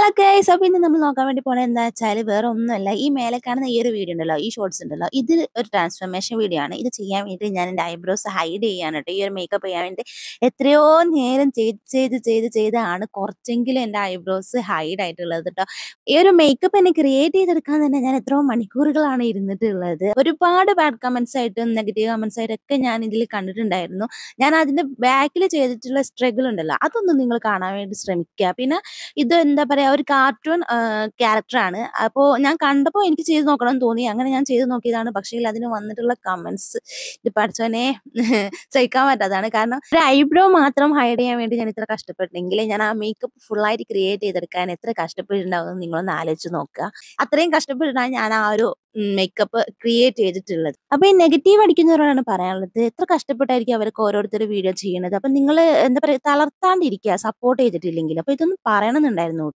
hello guys അപ്പോൾ ഇന്ന് നമ്മൾ നോക്കാൻ വേണ്ടി പോണത് എന്താ വെച്ചാൽ വേറെ ഒന്നുമല്ല ഈ മേലെ കാണുന്ന ഈ ഒരു വീഡിയോ ഉണ്ടല്ലോ ഈ ഷോർട്സ് ഉണ്ടല്ലോ ഇത് ഒരു ട്രാൻസ്ഫോർമേഷൻ വീഡിയോ ആണ് ഇത് ചെയ്യാൻ വേണ്ടി ഞാൻ എൻ്റെ ഐബ്രോസ് ഹൈഡ് ചെയ്യാൻ കേട്ടോ ഈ ഒരു മേക്കപ്പ് ചെയ്യാൻ വേണ്ടി എത്രയോ നേരം ചെയ്ത് ചെയ്ത് ചെയ്ത് ചെയ്താണ് കുറച്ചെങ്കിലും എൻ്റെ ഐബ്രോസ് ഹൈഡ് ആയിട്ടുള്ളത് കേട്ടോ ഈ ഒരു മേക്കപ്പ് എന്നെ ക്രിയേറ്റ് ചെയ്തെടുക്കാൻ തന്നെ ഞാൻ എത്രയോ മണിക്കൂറുകളാണ് ഇരുന്നിട്ടുള്ളത് ഒരുപാട് ബാഡ് കമന്റ്സ് ആയിട്ടും നെഗറ്റീവ് കമന്റ്സ് ആയിട്ടൊക്കെ ഞാൻ ഇതിൽ കണ്ടിട്ടുണ്ടായിരുന്നു ഞാൻ അതിന്റെ ബാക്കിൽ ചെയ്തിട്ടുള്ള സ്ട്രഗിൾ ഉണ്ടല്ലോ അതൊന്നും നിങ്ങൾ കാണാൻ വേണ്ടി ശ്രമിക്കുക പിന്നെ ഇത് എന്താ പറയാ ഒരു കാർട്ടൂൺ ക്യാരക്ടറാണ് അപ്പോൾ ഞാൻ കണ്ടപ്പോൾ എനിക്ക് ചെയ്ത് നോക്കണം എന്ന് തോന്നി അങ്ങനെ ഞാൻ ചെയ്ത് നോക്കിയതാണ് പക്ഷേ അതിന് വന്നിട്ടുള്ള കമന്റ്സ് ഇത് പഠിച്ചവനെ സഹിക്കാൻ പറ്റാത്തതാണ് കാരണം ഒരു ഐബ്രോ മാത്രം ഹൈഡ് ചെയ്യാൻ വേണ്ടി ഞാൻ ഇത്ര കഷ്ടപ്പെട്ടെങ്കിൽ ഞാൻ ആ മേക്കപ്പ് ഫുള്ളായിട്ട് ക്രിയേറ്റ് ചെയ്തെടുക്കാൻ എത്ര കഷ്ടപ്പെട്ടിട്ടുണ്ടാവും എന്ന് നിങ്ങളൊന്ന് ആലോചിച്ച് നോക്കുക അത്രയും കഷ്ടപ്പെട്ടിട്ടാണ് ഞാൻ ആ ഒരു മേക്കപ്പ് ക്രിയേറ്റ് ചെയ്തിട്ടുള്ളത് അപ്പൊ ഈ നെഗറ്റീവ് അടിക്കുന്നവരോടാണ് പറയാനുള്ളത് എത്ര കഷ്ടപ്പെട്ടായിരിക്കും അവർക്ക് ഓരോരുത്തർ വീഡിയോ ചെയ്യണത് അപ്പൊ നിങ്ങൾ എന്താ പറയുക തളർത്താണ്ടിരിക്കുക സപ്പോർട്ട് ചെയ്തിട്ടില്ലെങ്കിൽ അപ്പൊ ഇതൊന്നും പറയണമെന്നുണ്ടായിരുന്നു